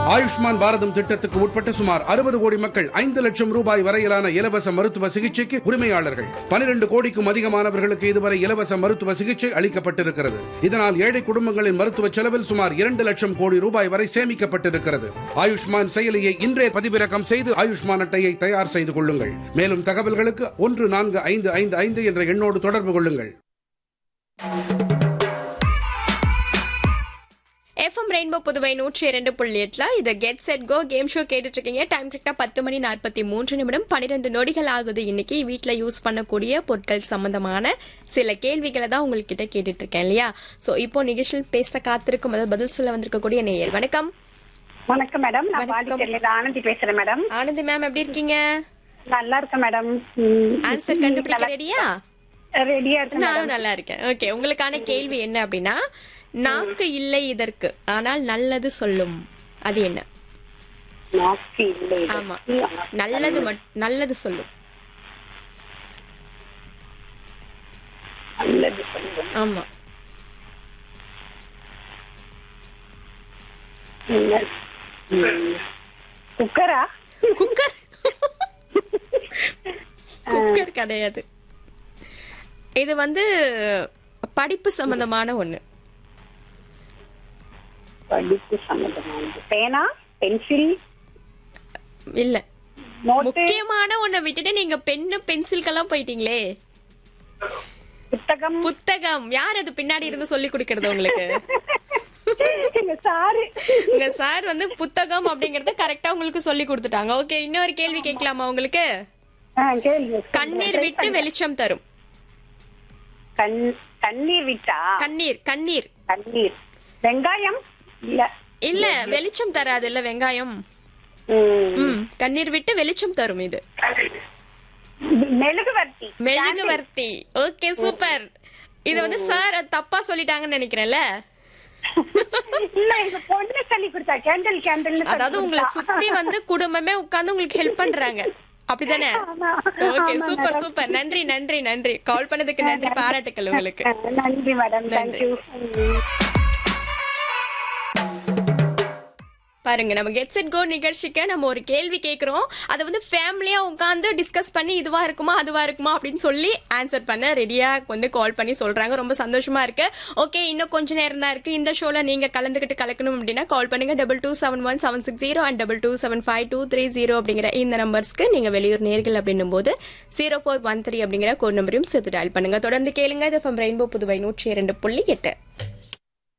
ஆயுஷ்மான் பாரதம் திட்டத்துக்கு உட்பட்ட சுமார் அறுபது கோடி மக்கள் ஐந்து லட்சம் ரூபாய் வரையிலான இலவச மருத்துவ சிகிச்சைக்கு உரிமையாளர்கள் பனிரெண்டு கோடிக்கும் அதிகமானவர்களுக்கு இதுவரை இலவச மருத்துவ சிகிச்சை அளிக்கப்பட்டிருக்கிறது இதனால் ஏழை குடும்பங்களின் மருத்துவ செலவில் சுமார் இரண்டு லட்சம் கோடி ரூபாய் வரை சேமிக்கப்பட்டிருக்கிறது ஆயுஷ்மான் செயலியை இன்றே பதிவிறக்கம் செய்து ஆயுஷ்மான் அட்டையை தயார் செய்து கொள்ளுங்கள் மேலும் தகவல்களுக்கு ஒன்று நான்கு ஐந்து ஐந்து ஐந்து என்ற எண்ணோடு தொடர்பு கொள்ளுங்கள் எஃப்எம் ரெயின்போ புதுவை நூற்றி இரண்டு புள்ளி எட்டுல இது get set go game show கேட்டுட்டு இருக்கீங்க டைம் கரெக்டா பத்து மணி நாற்பத்தி மூன்று நிமிடம் பன்னிரெண்டு நொடிகள் ஆகுது இன்னைக்கு வீட்ல யூஸ் பண்ணக்கூடிய பொருட்கள் சம்பந்தமான சில கேள்விகளை தான் உங்ககிட்ட கேட்டுட்டு இருக்கேன் இல்லையா சோ இப்போ நிகழ்ச்சியில் பேச காத்திருக்கும் அதாவது பதில் சொல்ல வந்திருக்கக்கூடிய நேயர் வணக்கம் வணக்கம் மேடம் நான் வணக்கம். பாண்டிச்சேரியில ஆனந்தி பேசுறேன் மேடம் ஆனந்தி மேம் எப்படி இருக்கீங்க நல்லா இருக்கேன் மேடம் ஆன்சர் கண்டுபிடிக்க ரெடியா ரெடியா இருக்கேன் நானும் நல்லா இருக்கேன் ஓகே உங்களுக்கான கேள்வி என்ன அப்படின்னா நாக்கு இல்லை இதற்கு ஆனால் நல்லது சொல்லும் அது என்ன நாக்கு இல்லை இது. ஆமா நல்லது மட்- நல்லது சொல்லும் நல்லது சொல்லுங்க. ஆமா நல்லது. ம். குக்கரா குக்கர் குக்கர் கிடையாது இது வந்து படிப்பு சம்பந்தமான ஒண்ணு படிப்பு சம்பந்தமானது பேனா பென்சில் இல்ல நோட்டு முக்கியமான ஒண்ண விட்டுட்டு நீங்க பென்னு பென்சில்கெல்லாம் போயிட்டீங்களே புத்தகம் புத்தகம் யார் அது பின்னாடி இருந்து சொல்லி கொடுக்கறது உங்களுக்கு எங்க சாரு உங்க சார் வந்து புத்தகம் அப்படிங்கறத கரெக்டா உங்களுக்கு சொல்லி கொடுத்துட்டாங்க ஓகே இன்னொரு கேள்வி கேட்கலாமா உங்களுக்கு ஆ, கேளுங்க கண்ணீர் விட்டு வெளிச்சம் தரும் கண் கண்ணீர் விட்டா கண்ணீர் கண்ணீர் கண்ணீர் வெங்காயம் இல்ல இல்ல வெளிச்சம் தராது இல்ல வெங்காயம் ம். ம் கண்ணீர் விட்டு வெளிச்சம் தரும் இது மெழுகுவர்த்தி மெழுகுவர்த்தி ஓகே சூப்பர் இது வந்து சார் தப்பா சொல்லிட்டாங்கன்னு நினைக்கிறேன்ல இல்ல எங்க பொண்ணு சொல்லி கொடுத்தா கேண்டில் கேண்டில் அதாவது உங்களை சுத்தி வந்து குடும்பமே உட்கார்ந்து உங்களுக்கு ஹெல்ப் பண்றாங்க அப்படிதானே ஆமா. ஓகே ஆமா, சூப்பர் madam. சூப்பர் நன்றி நன்றி நன்றி கால் பண்ணதுக்கு நன்றி பாராட்டுக்கள் உங்களுக்கு நன்றி மேடம் நன்றி. தேங்க்யூ பாருங்க நம்ம கெட் செட் கோ நிகழ்ச்சிக்கு நம்ம ஒரு கேள்வி கேட்குறோம் அதை வந்து ஃபேமிலியா உட்காந்து டிஸ்கஸ் பண்ணி இதுவா இருக்குமா அதுவா இருக்குமா அப்படின்னு சொல்லி ஆன்சர் பண்ண ரெடியா வந்து கால் பண்ணி சொல்றாங்க ரொம்ப சந்தோஷமா இருக்கு ஓகே இன்னும் கொஞ்ச நேரம் தான் இருக்கு இந்த ஷோல நீங்க கலந்துக்கிட்டு கலக்கணும் அப்படின்னா கால் பண்ணுங்க double two seven one seven six zero and double two seven five two three zero அப்படிங்கிற இந்த நம்பர்ஸ்க்கு நீங்க வெளியூர் நேர்கள் அப்படின்னும் போது ஜீரோ ஃபோர் ஒன் த்ரீ அப்படிங்கிற கோட் நம்பரையும் சேர்த்து டயல் பண்ணுங்க தொடர்ந்து கேளுங்க இது ரெயின்போ புதுவை நூற்றி இரண்டு புள்ளி எட்டு